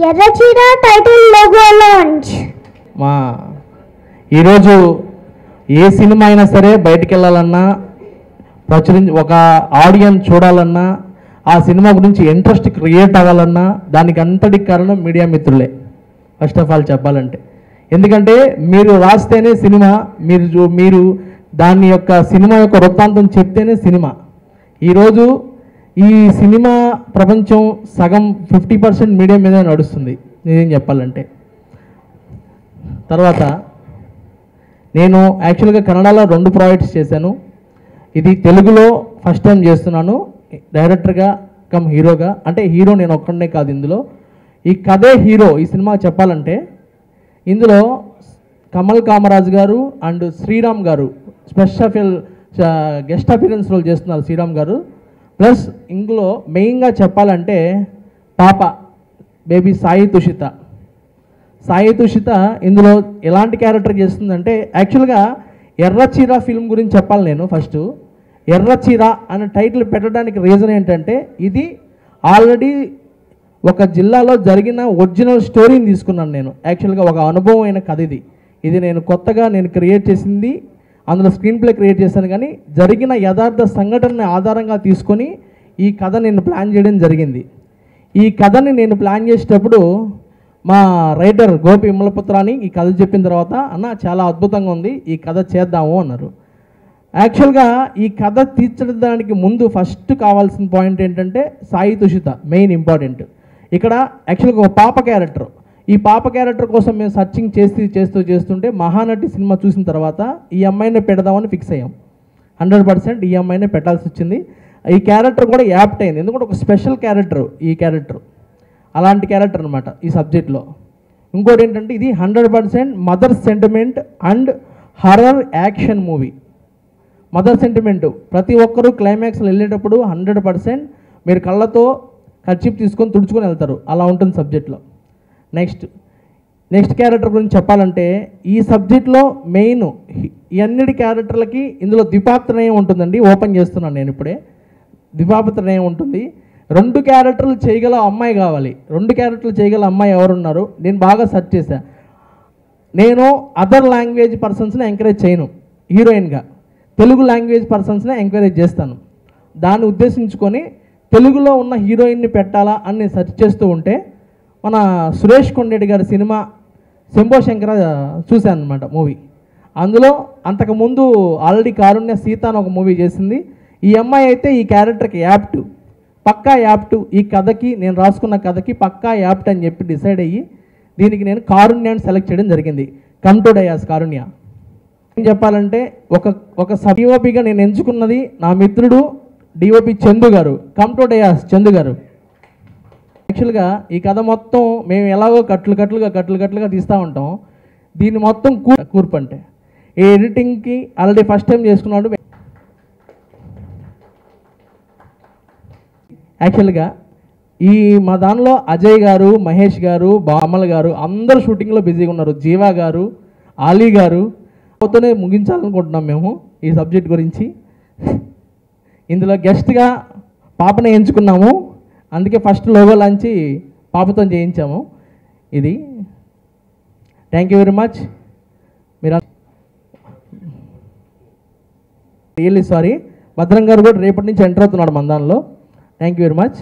ఎర్రచీర title logo launch మా ఈరోజు ఏ cinema అయినా సరే బయటికి వెళ్ళాలన్నా ప్రచురించి ఒక ఆడియన్స్ చూడాలన్నా ఆ సినిమా గురించి ఇంట్రెస్ట్ క్రియేట్ అవ్వాలన్నా దానికి అంతటికి కారణం మీడియా మిత్రులే ఫస్ట్ ఆఫ్ ఆల్ చెప్పాలంటే ఎందుకంటే మీరు రాస్తేనే సినిమా మీరు చూ- మీరు దాని యొక్క సినిమా యొక్క వృత్తాంతం చెప్తేనే సినిమా ఈరోజు ఈ సినిమా ప్రపంచం సగం ఫిఫ్టీ పర్సెంట్ మీడియా మీద నడుస్తుంది నిజం చెప్పాలంటే తర్వాత నేను యాక్చువల్గా కన్నడలో రెండు ప్రాజెక్ట్స్ చేశాను ఇది తెలుగులో ఫస్ట్ టైం చేస్తున్నాను డైరెక్టర్గా కమ్ హీరోగా అంటే హీరో నేను ఒక్కడనే కాదు ఇందులో ఈ కథే హీరో ఈ సినిమా చెప్పాలంటే ఇందులో కమల్ కామరాజ్ గారు అండ్ శ్రీరామ్ గారు స్పెషల్ గెస్ట్ అపీరెన్స్ రోల్ చేస్తున్నారు శ్రీరామ్ గారు ప్లస్ ఇందులో మెయిన్గా చెప్పాలంటే పాప బేబీ సాయి తుషిత సాయి తుషిత ఇందులో ఎలాంటి క్యారెక్టర్ చేస్తుందంటే యాక్చువల్గా ఎర్రచీర ఫిల్మ్ గురించి చెప్పాలి నేను ఫస్ట్ ఎర్రచీర అనే టైటిల్ పెట్టడానికి రీజన్ ఏంటంటే ఇది ఆల్రెడీ ఒక జిల్లాలో జరిగిన ఒరిజినల్ స్టోరీని తీసుకున్నాను నేను యాక్చువల్గా ఒక అనుభవం అయిన కథ ఇది ఇది నేను కొత్తగా నేను క్రియేట్ చేసింది అందులో స్క్రీన్ ప్లే క్రియేట్ చేశాను కానీ జరిగిన యథార్థ సంఘటనని ఆధారంగా తీసుకొని ఈ కథ నేను ప్లాన్ చేయడం జరిగింది ఈ కథని నేను ప్లాన్ చేసేటప్పుడు మా రైటర్ గోపి ఇమ్మలపుత్రాని ఈ కథ చెప్పిన తర్వాత అన్న చాలా అద్భుతంగా ఉంది ఈ కథ చేద్దాము అన్నారు యాక్చువల్గా ఈ కథ తీర్చడానికి ముందు ఫస్ట్ కావాల్సిన పాయింట్ ఏంటంటే సాయి తుషిత మెయిన్ ఇంపార్టెంట్ ఇక్కడ యాక్చువల్గా ఒక పాప క్యారెక్టర్ ఈ పాప క్యారెక్టర్ కోసం మేము సర్చింగ్ చేసి చేస్తూ చేస్తుంటే మహానటి సినిమా చూసిన తర్వాత ఈ అమ్మాయిని పెడదామని ఫిక్స్ అయ్యాం హండ్రెడ్ పర్సెంట్ ఈ అమ్మాయినే పెట్టాల్సి వచ్చింది ఈ క్యారెక్టర్ కూడా యాప్ట్ అయింది ఎందుకంటే ఒక స్పెషల్ క్యారెక్టర్ ఈ క్యారెక్టర్ అలాంటి క్యారెక్టర్ అనమాట ఈ సబ్జెక్ట్లో ఇంకోటి ఏంటంటే ఇది hundred percent mother sentiment and horror action movie mother sentiment ప్రతి ఒక్కరూ క్లైమాక్స్లో వెళ్ళేటప్పుడు హండ్రెడ్ పర్సెంట్ మీరు కళ్ళతో ఖర్చిప్ తీసుకొని తుడుచుకొని వెళ్తారు అలా ఉంటుంది సబ్జెక్ట్లో నెక్స్ట్ నెక్స్ట్ క్యారెక్టర్ గురించి చెప్పాలంటే ఈ సబ్జెక్ట్లో మెయిన్ ఈ అన్నిటి క్యారెక్టర్లకి ఇందులో ద్విపాత్రనయం ఉంటుందండి ఓపెన్ చేస్తున్నాను నేను ఇప్పుడే ద్విపాత్రనయం ఉంటుంది రెండు క్యారెక్టర్లు చేయగల అమ్మాయి కావాలి రెండు క్యారెక్టర్లు చేయగల అమ్మాయి ఎవరున్నారు నేను బాగా సెర్చ్ చేశా నేను అదర్ లాంగ్వేజ్ పర్సన్స్ని ఎంకరేజ్ చేయను హీరోయిన్గా తెలుగు లాంగ్వేజ్ పర్సన్స్ని ఎంకరేజ్ చేస్తాను దాన్ని ఉద్దేశించుకొని తెలుగులో ఉన్న హీరోయిన్ని పెట్టాలా అని నేను సెర్చ్ చేస్తూ ఉంటే మన సురేష్ కొండేటి గారి సినిమా శంభో శంకర చూశాను అనమాట మూవీ అందులో అంతకుముందు ఆల్రెడీ కారుణ్య సీత అని ఒక మూవీ చేసింది ఈ అమ్మాయి అయితే ఈ క్యారెక్టర్కి యాప్ట్ పక్కా యాప్ట్ ఈ కథకి నేను రాసుకున్న కథకి పక్కా యాప్ట్ అని చెప్పి డిసైడ్ అయ్యి దీనికి నేను కారుణ్యాన్ని సెలెక్ట్ చేయడం జరిగింది కమ్ టు డయాస్ కారుణ్య ఏం చెప్పాలంటే ఒక ఒక డిఓపిగా నేను ఎంచుకున్నది నా మిత్రుడు డిఓపి చందు గారు కమ్ టు డయాస్ చందు గారు యాక్చువల్గా ఈ కథ మొత్తం మేము ఎలాగో కట్లు కట్లుగా కట్లు కట్లుగా తీస్తూ ఉంటాం దీన్ని మొత్తం కూ కూర్పు అంటే ఈ ఎడిటింగ్కి ఆల్రెడీ ఫస్ట్ టైం చేసుకున్నాడు యాక్చువల్గా ఈ మా దానిలో అజయ్ గారు మహేష్ గారు బామల్ గారు అందరూ షూటింగ్లో బిజీగా ఉన్నారు జీవా గారు ఆలీ గారు అవుతూనే ముగించాలనుకుంటున్నాం మేము ఈ సబ్జెక్ట్ గురించి ఇందులో గెస్ట్గా పాపని ఎంచుకున్నాము అందుకే ఫస్ట్ లోగో లాంచి పాపతో చేయించాము ఇది థ్యాంక్ యూ వెరీ మచ్ మీరు రియల్లీ సారీ భద్రం గారు కూడా రేపటి నుంచి ఎంటర్ అవుతున్నాడు మన దానిలో థ్యాంక్ యూ వెరీ మచ్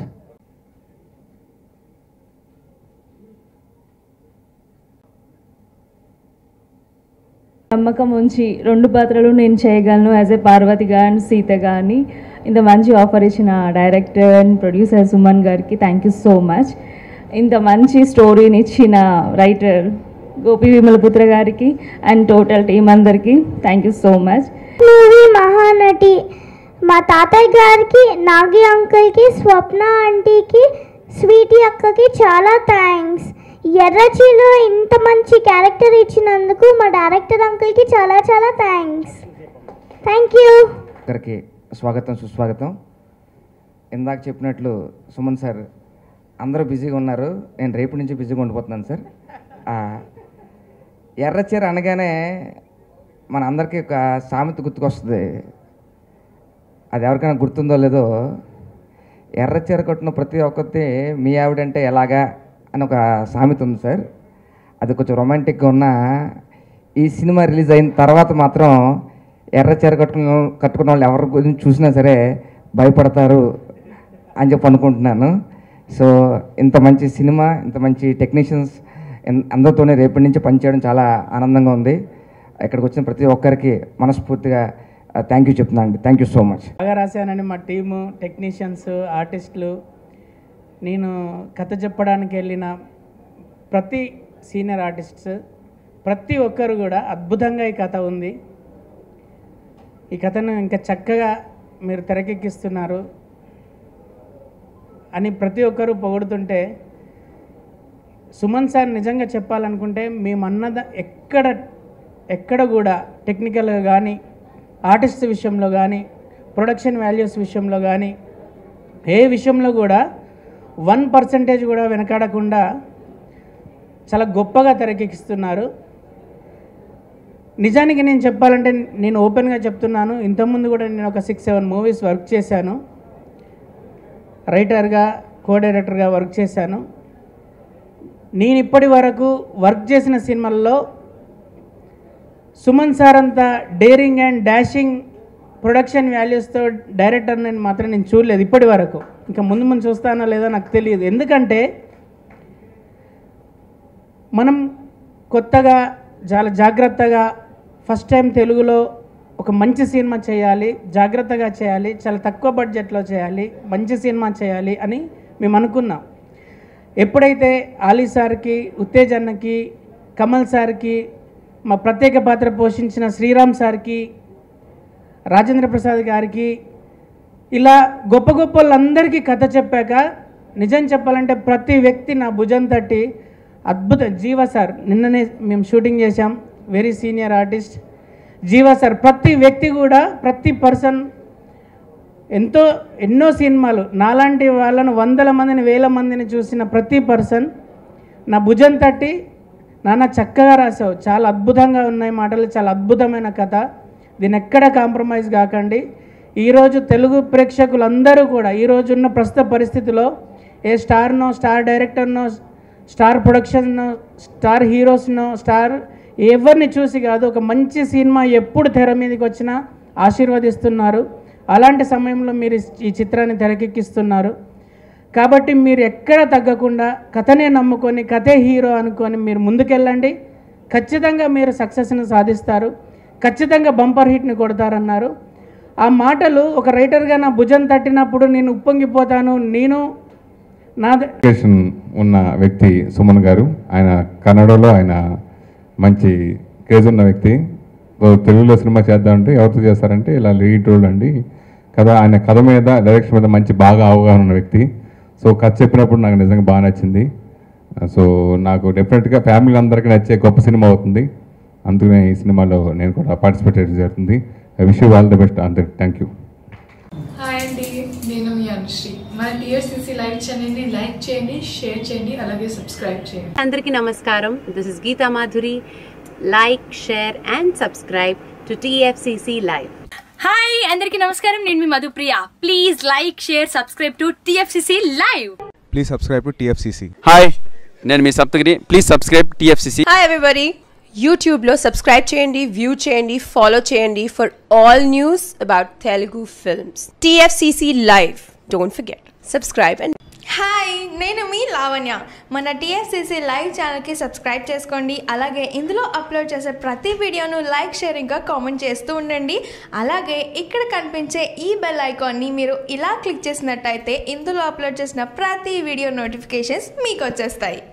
నమ్మకం ఉంచి రెండు పాత్రలు నేను చేయగలను యాజ్ ఏ పార్వతిగా అండ్ సీతగా అని ఇంత మంచి ఆఫర్ ఇచ్చిన డైరెక్టర్ అండ్ ప్రొడ్యూసర్ సుమన్ గారికి థ్యాంక్ యూ సో మచ్ ఇంత మంచి స్టోరీని ఇచ్చిన రైటర్ గోపి విమలపుత్ర గారికి అండ్ టోటల్ టీం అందరికీ thank you so much movie Mahanati మా తాతయ్య గారికి నాగి అంకుల్కి స్వప్న ఆంటీకి స్వీటీ అక్కకి చాలా థ్యాంక్స్ ఎర్రచీలో ఇంత మంచి క్యారెక్టర్ ఇచ్చినందుకు మా డైరెక్టర్ అంకుల్కి చాలా చాలా థ్యాంక్స్ థ్యాంక్ యూ అందరికి స్వాగతం సుస్వాగతం ఇందాక చెప్పినట్లు సుమన్ సార్ అందరూ బిజీగా ఉన్నారు నేను రేపు నుంచి బిజీగా ఉండిపోతున్నాను సార్ ఆ, ఎర్రచీర అనగానే మన అందరికీ ఒక సామెత గుర్తుకొస్తుంది అది ఎవరికైనా గుర్తుందో లేదో ఎర్రచీర కట్టిన ప్రతి ఒక్కరిది మీ ఆవిడంటే ఎలాగా అని ఒక సామెత ఉంది సార్ అది కొంచెం రొమాంటిక్గా ఉన్న ఈ సినిమా రిలీజ్ అయిన తర్వాత మాత్రం ఎర్ర చీర కట్టుకున్న కట్టుకున్న వాళ్ళు ఎవరి గురించి చూసినా సరే భయపడతారు అని చెప్పి అనుకుంటున్నాను సో ఇంత మంచి సినిమా ఇంత మంచి టెక్నీషియన్స్ అందరితోనే రేపటి నుంచి పనిచేయడం చాలా ఆనందంగా ఉంది ఇక్కడికి వచ్చిన ప్రతి ఒక్కరికి మనస్ఫూర్తిగా థ్యాంక్ యూ చెప్తున్నాను అండి థ్యాంక్ యూ సో మచ్ బాగా రాశానని మా టీము టెక్నీషియన్స్ ఆర్టిస్టులు నేను కథ చెప్పడానికి వెళ్ళిన ప్రతి సీనియర్ ఆర్టిస్ట్స్ ప్రతి ఒక్కరు కూడా అద్భుతంగా ఈ కథ ఉంది ఈ కథను ఇంకా చక్కగా మీరు తెరకెక్కిస్తున్నారు అని ప్రతి ఒక్కరూ పొగుడుతుంటే సుమన్ సార్ నిజంగా చెప్పాలనుకుంటే మేము అన్నద ఎక్కడ ఎక్కడ కూడా టెక్నికల్గా కానీ ఆర్టిస్ట్ విషయంలో కానీ ప్రొడక్షన్ వాల్యూస్ విషయంలో కానీ ఏ విషయంలో కూడా వన్ పర్సంటేజ్ కూడా వెనకాడకుండా చాలా గొప్పగా తెరకెక్కిస్తున్నారు నిజానికి నేను చెప్పాలంటే నేను ఓపెన్గా చెప్తున్నాను ఇంతకుముందు కూడా నేను ఒక సిక్స్ సెవెన్ మూవీస్ వర్క్ చేశాను రైటర్గా కో డైరెక్టర్గా వర్క్ చేశాను నేను ఇప్పటి వరకు వర్క్ చేసిన సినిమాల్లో సుమన్ సార్ అంత డేరింగ్ అండ్ డాషింగ్ ప్రొడక్షన్ వాల్యూస్తో డైరెక్టర్ నేను మాత్రం నేను చూడలేదు ఇప్పటి వరకు ఇంకా ముందు ముందు చూస్తానో లేదో నాకు తెలియదు ఎందుకంటే మనం కొత్తగా చాలా జాగ్రత్తగా ఫస్ట్ టైం తెలుగులో ఒక మంచి సినిమా చేయాలి జాగ్రత్తగా చేయాలి చాలా తక్కువ బడ్జెట్లో చేయాలి మంచి సినిమా చేయాలి అని మేము అనుకున్నాం ఎప్పుడైతే ఆలీ సార్కి ఉత్తేజన్నకి కమల్ సార్కి మా ప్రత్యేక పాత్ర పోషించిన శ్రీరామ్ సార్కి రాజేంద్ర ప్రసాద్ గారికి ఇలా గొప్ప గొప్ప వాళ్ళందరికీ కథ చెప్పాక నిజం చెప్పాలంటే ప్రతి వ్యక్తి నా భుజం తట్టి అద్భుత జీవ సార్ నిన్ననే మేము షూటింగ్ చేశాం very senior artist Jeeva sir ప్రతి వ్యక్తి కూడా ప్రతి పర్సన్ ఎంతో ఎన్నో సినిమాలు నాలాంటి వాళ్ళను వందల మందిని వేల మందిని చూసిన ప్రతి పర్సన్ నా భుజం తట్టి నాన్న చక్కగా రాసావు చాలా అద్భుతంగా ఉన్నాయి మాటలు చాలా అద్భుతమైన కథ దీన్ని ఎక్కడ కాంప్రమైజ్ కాకండి ఈరోజు తెలుగు ప్రేక్షకులందరూ కూడా ఈరోజు ఉన్న ప్రస్తుత పరిస్థితిలో ఏ స్టార్నో స్టార్ డైరెక్టర్నో స్టార్ ప్రొడక్షన్నో స్టార్ హీరోస్నో స్టార్ ఎవరిని చూసి కాదు ఒక మంచి సినిమా ఎప్పుడు తెర మీదకి వచ్చినా ఆశీర్వదిస్తున్నారు అలాంటి సమయంలో మీరు ఈ చిత్రాన్ని తెరకెక్కిస్తున్నారు కాబట్టి మీరు ఎక్కడ తగ్గకుండా కథనే నమ్ముకొని కథే హీరో అనుకొని మీరు ముందుకెళ్ళండి ఖచ్చితంగా మీరు సక్సెస్ని సాధిస్తారు ఖచ్చితంగా బంపర్ హిట్ని కొడతారన్నారు ఆ మాటలు ఒక రైటర్గా నా భుజం తట్టినప్పుడు నేను ఉప్పొంగిపోతాను నేను నా ఎడ్యుకేషన్ ఉన్న వ్యక్తి సుమన్ గారు ఆయన కన్నడలో ఆయన మంచి క్రేజ్ ఉన్న వ్యక్తి సో తెలుగులో సినిమా చేద్దామంటే ఎవరితో చేస్తారంటే ఇలా లీడ్ రోల్ అండి కథ ఆయన కథ మీద డైరెక్షన్ మీద మంచి బాగా అవగాహన ఉన్న వ్యక్తి సో కథ చెప్పినప్పుడు నాకు నిజంగా బాగా నచ్చింది సో నాకు డెఫినెట్గా ఫ్యామిలీ అందరికీ నచ్చే గొప్ప సినిమా అవుతుంది అందుకనే ఈ సినిమాలో నేను కూడా పార్టిసిపేట్ చేయడం జరుగుతుంది I wish you all the best అందరికి థ్యాంక్ యూ హాయ్ అండి నేను మీ అనుశ్రీ మన టీఎస్సీసీ లైవ్ ఛానల్ని లైక్ చేయండి షేర్ చేయండి అలాగే సబ్స్క్రైబ్ చేయండి అందరికీ నమస్కారం this is Geeta Madhuri like share and subscribe to TFCC live hi అందరికీ నమస్కారం నేను మీ Madhupriya please like share subscribe to TFCC live please subscribe to TFCC hi నేను మీ Saptagiri please subscribe TFCC hi everybody యూట్యూబ్లో సబ్స్క్రైబ్ చేయండి వ్యూ చేయండి ఫాలో చేయండి for all news about Telugu films TFCC live don't forget subscribe and hi నేను మీ లావణ్య మన TFCC live ఛానల్కి సబ్స్క్రైబ్ చేసుకోండి అలాగే ఇందులో అప్లోడ్ చేసే ప్రతి వీడియోను లైక్ షేర్ ఇంకా కామెంట్ చేస్తూ ఉండండి అలాగే ఇక్కడ కనిపించే ఈ బెల్ ఐకాన్ని మీరు ఇలా క్లిక్ చేసినట్టయితే ఇందులో అప్లోడ్ చేసిన ప్రతి వీడియో నోటిఫికేషన్స్ మీకు వచ్చేస్తాయి